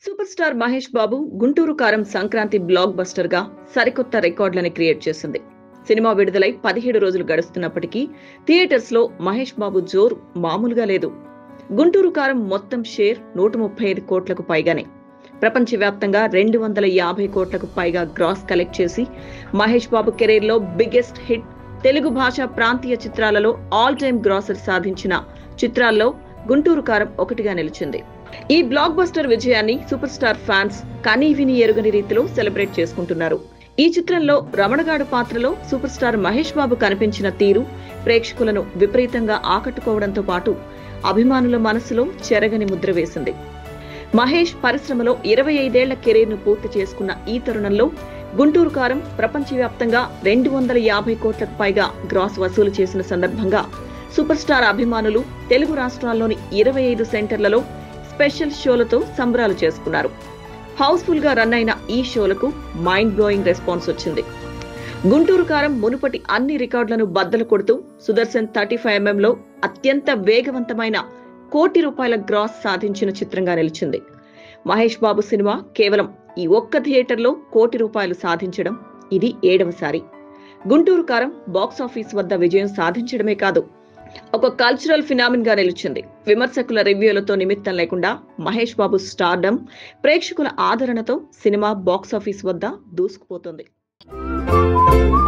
super star Mahesh Babu Guntur Kaaram Sankranti block buster గా సరికొత్త రికార్డులని create చేసింది సినిమా విడుదలై పదిహేడు రోజులు గడుస్తున్నప్పటికీ థియేటర్స్ లో మహేష్ బాబు జోరు మామూలుగా లేదు గుంటూరు కారం మొత్తం షేర్ నూట ముప్పై ఐదు కోట్లకు పైగానే ప్రపంచవ్యాప్తంగా రెండు వందల యాభై కోట్లకు పైగా గ్రాస్ కలెక్ట్ చేసి మహేష్ బాబు కెరీర్ లో బిగ్గెస్ట్ హిట్ తెలుగు భాష ప్రాంతీయ చిత్రాలలో ఆల్ టైమ్ గ్రాసర్ సాధించిన చిత్రాల్లో గుంటూరు కారం ఒకటిగా నిలిచింది ఈ బ్లాక్ బస్టర్ విజయాన్ని సూపర్ స్టార్ ఫ్యాన్స్ కనీ విని ఎరుగని రీతిలో సెలబ్రేట్ చేసుకుంటున్నారు ఈ చిత్రంలో రమణగాడు పాత్రలో సూపర్ స్టార్ మహేష్ బాబు కనిపించిన తీరు ప్రేక్షకులను విపరీతంగా ఆకట్టుకోవడంతో పాటు అభిమానుల మనసులో చెరగని ముద్ర వేసింది మహేష్ పరిశ్రమలో ఇరవై ఐదేళ్ల కెరీర్ ను పూర్తి చేసుకున్న ఈ తరుణంలో గుంటూరు కారం ప్రపంచవ్యాప్తంగా రెండు వందల యాభై కోట్లకు పైగా గ్రాస్ వసూలు చేసిన సందర్భంగా సూపర్ స్టార్ అభిమానులు తెలుగు రాష్ట్రాల్లోని ఇరవై ఐదు సెంటర్లలో స్పెషల్ షోలతో సంబరాలు చేసుకున్నారు హౌస్ఫుల్ గా రన్ అయిన ఈ షోలకు మైండ్ బ్లోయింగ్ రెస్పాన్స్ వచ్చింది గుంటూరు కారం మునుపటి అన్ని రికార్డులను బద్దలు కొడుతూ సుదర్శన్ థర్టీ ఫైవ్ ఎంఎంలో అత్యంత వేగవంతమైన కోటి రూపాయల గ్రాస్ సాధించిన చిత్రంగా నిలిచింది మహేష్ బాబు సినిమా కేవలం ఈ ఒక్క థియేటర్లో కోటి రూపాయలు సాధించడం ఇది ఏడవసారి గుంటూరు కారం బాక్స్ ఆఫీస్ వద్ద విజయం సాధించడమే కాదు ఒక కల్చరల్ ఫినామిన్ గా నిలిచింది విమర్శకుల రివ్యూలతో నిమిత్తం లేకుండా మహేష్ బాబు స్టార్డమ్ ప్రేక్షకుల ఆదరణతో సినిమా బాక్స్ ఆఫీస్ వద్ద దూసుకుపోతుంది